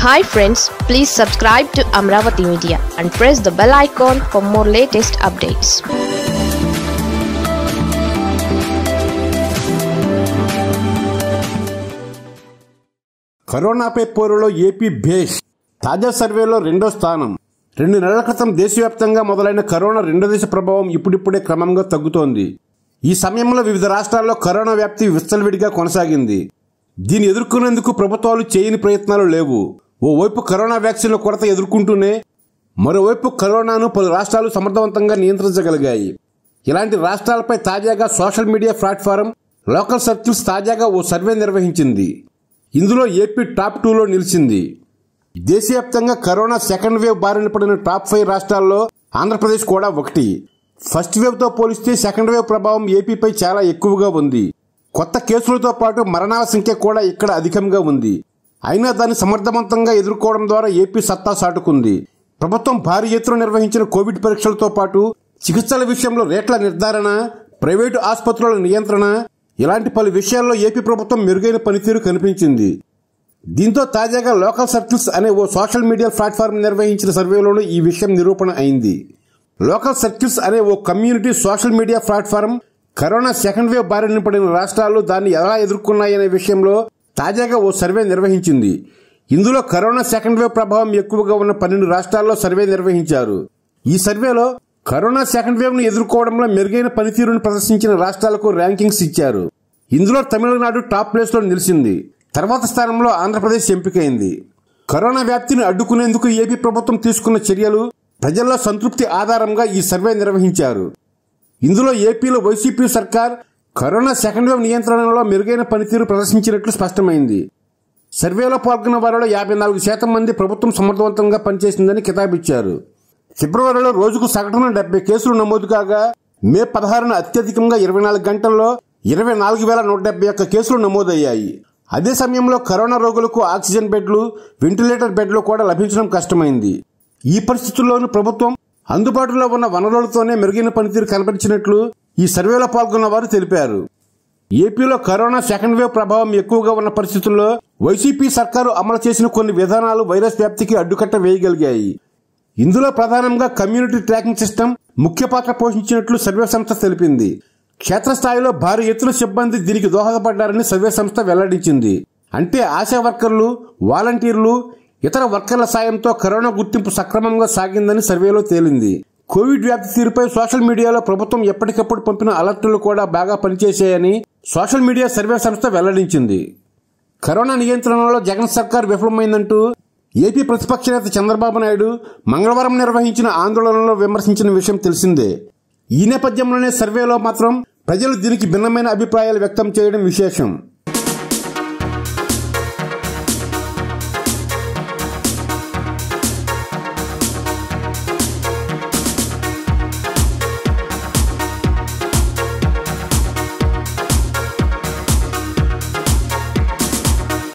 hi friends please subscribe to Amaravati media and press the bell icon for more latest updates కరోనాపై పోరులో AP భేష్ తాజా సర్వేలో రెండో స్థానం రెండు నెలల క్రితం దేశవ్యాప్తంగా మొదలైన కరోనా రెండో దశ ప్రభావం ఇప్పుడిప్పుడే క్రమంగా తగ్గుతోంది ఈ సమయంలో వివిధ రాష్ట్రాల్లో కరోనా వ్యాప్తి విస్తలవిడిగా కొనసాగింది దీన్ని ఎదుర్కొనేందుకు ప్రభుత్వాలు చేయని ప్రయత్నాలు లేవు ఓవైపు కరోనా వ్యాక్సిన్ల కొరత ఎదుర్కొంటూనే మరోవైపు కరోనాను పలు రాష్ట్రాలు సమర్థవంతంగా నియంత్రించగలిగాయి ఇలాంటి రాష్ట్రాలపై తాజాగా social media platform local circles తాజాగా ఓ సర్వే నిర్వహించింది ఇందులో ఏపీ టాప్ టూలో నిలిచింది దేశవ్యాప్తంగా కరోనా సెకండ్ వేవ్ బారిన పడిన టాప్ ఫైవ్ రాష్ట్రాల్లో ఆంధ్రప్రదేశ్ కూడా ఒకటి ఫస్ట్ వేవ్ తో పోలిస్తే సెకండ్ వేవ్ ప్రభావం ఏపీపై చాలా ఎక్కువగా ఉంది కొత్త కేసులతో పాటు మరణాల సంఖ్య కూడా ఇక్కడ అధికంగా ఉంది అయినా దాన్ని సమర్థవంతంగా ఎదుర్కోవడం ద్వారా ఏపీ సత్తా సాటుకుంది ప్రభుత్వం భారీ ఎత్తున నిర్వహించిన కోవిడ్ పరీక్షలతో పాటు చికిత్సల విషయంలో రేట్ల నిర్ధారణ ప్రైవేటు ఆసుపత్రుల నియంత్రణ ఇలాంటి పలు విషయాల్లో ఏపీ ప్రభుత్వం మెరుగైన పనితీరు కనిపించింది దీంతో తాజాగా లోకల్ సర్కిల్స్ అనే ఓ సోషల్ మీడియా ప్లాట్ఫామ్ నిర్వహించిన సర్వేలోనూ ఈ విషయం నిరూపణ అయింది లోకల్ సర్కిల్స్ అనే ఓ community social media platform corona second wave బారిన పడిన రాష్ట్రాలు దాన్ని ఎలా ఎదుర్కొన్నాయనే విషయంలో తాజాగా ఓ సర్వే నిర్వహించింది ఇందులో కరోనా సెకండ్ వేవ్ ప్రభావం ఎక్కువగా ఉన్న పన్నెండు రాష్ట్రాల్లో సర్వే నిర్వహించారు ఈ సర్వేలో కరోనా సెకండ్ వేవ్ ను ఎదుర్కోవడంలో మెరుగైన పనితీరును ప్రదర్శించిన రాష్ట్రాలకు ర్యాంకింగ్స్ ఇచ్చారు ఇందులో తమిళనాడు టాప్ ప్లేస్ లో నిలిచింది తర్వాత స్థానంలో ఆంధ్రప్రదేశ్ ఎంపికైంది కరోనా వ్యాప్తిని అడ్డుకునేందుకు ఏపీ ప్రభుత్వం తీసుకున్న చర్యలు ప్రజల్లో సంతృప్తి ఆధారంగా ఈ సర్వే నిర్వహించారు ఇందులో ఏపీలో వైసీపీ సర్కార్ కరోనా సెకండ్ వేవ్ నియంత్రణలో మెరుగైన పనితీరు ప్రదర్శించినట్లు స్పష్టమైంది సర్వేలో పాల్గొన్న వారిలో యాభై నాలుగు శాతం మంది ప్రభుత్వం సమర్థవంతంగా పనిచేసిందని కితాబిచ్చారు ఫిబ్రవరిలో రోజుకు సగటున డెబ్బై కేసులు నమోదు కాగా మే పదహారున అత్యధికంగా ఇరవై నాలుగు గంటల్లో ఇరవై నాలుగు వేల నూట డెబ్బై ఒక్క కేసులు నమోదయ్యాయి అదే సమయంలో కరోనా రోగులకు ఆక్సిజన్ బెడ్లు వెంటిలేటర్ బెడ్లు కూడా లభించడం కష్టమైంది ఈ పరిస్థితుల్లోనూ ప్రభుత్వం అందుబాటులో ఉన్న వనరులతోనే మెరుగైన పనితీరు కనబరిచినట్లు ఈ సర్వేలో పాల్గొన్న వారు తెలిపారు ఏపీలో కరోనా సెకండ్ వేవ్ ప్రభావం ఎక్కువగా ఉన్న పరిస్థితుల్లో వైసీపీ సర్కారు అమలు చేసిన కొన్ని విధానాలు వైరస్ వ్యాప్తికి అడ్డుకట్ట వేయగలిగాయి ఇందులో ప్రధానంగా కమ్యూనిటీ ట్రాకింగ్ సిస్టమ్ ముఖ్య పాత్ర పోషించినట్లు సర్వే సంస్థ తెలిపింది క్షేత్రస్థాయిలో భారీ ఎత్తున సిబ్బంది దీనికి దోహదపడ్డారని సర్వే సంస్థ వెల్లడించింది అంటే ఆశా వర్కర్లు వాలంటీర్లు ఇతర వర్కర్ల సాయంతో కరోనా గుర్తింపు సక్రమంగా సాగిందని సర్వేలో తేలింది కోవిడ్ వ్యాప్తి తీరుపై సోషల్ మీడియాలో ప్రభుత్వం ఎప్పటికప్పుడు పంపిన అలర్టులు కూడా బాగా పనిచేశాయని సోషల్ మీడియా సర్వే సంస్థ వెల్లడించింది కరోనా నియంత్రణలో జగన్ సర్కార్ విఫలమైందంటూ ఏపీ ప్రతిపక్ష నేత చంద్రబాబు నాయుడు మంగళవారం నిర్వహించిన ఆందోళనలో విమర్శించిన విషయం తెలిసిందే ఈ నేపథ్యంలోనే సర్వేలో మాత్రం ప్రజలు దీనికి భిన్నమైన అభిప్రాయాలు వ్యక్తం చేయడం విశేషం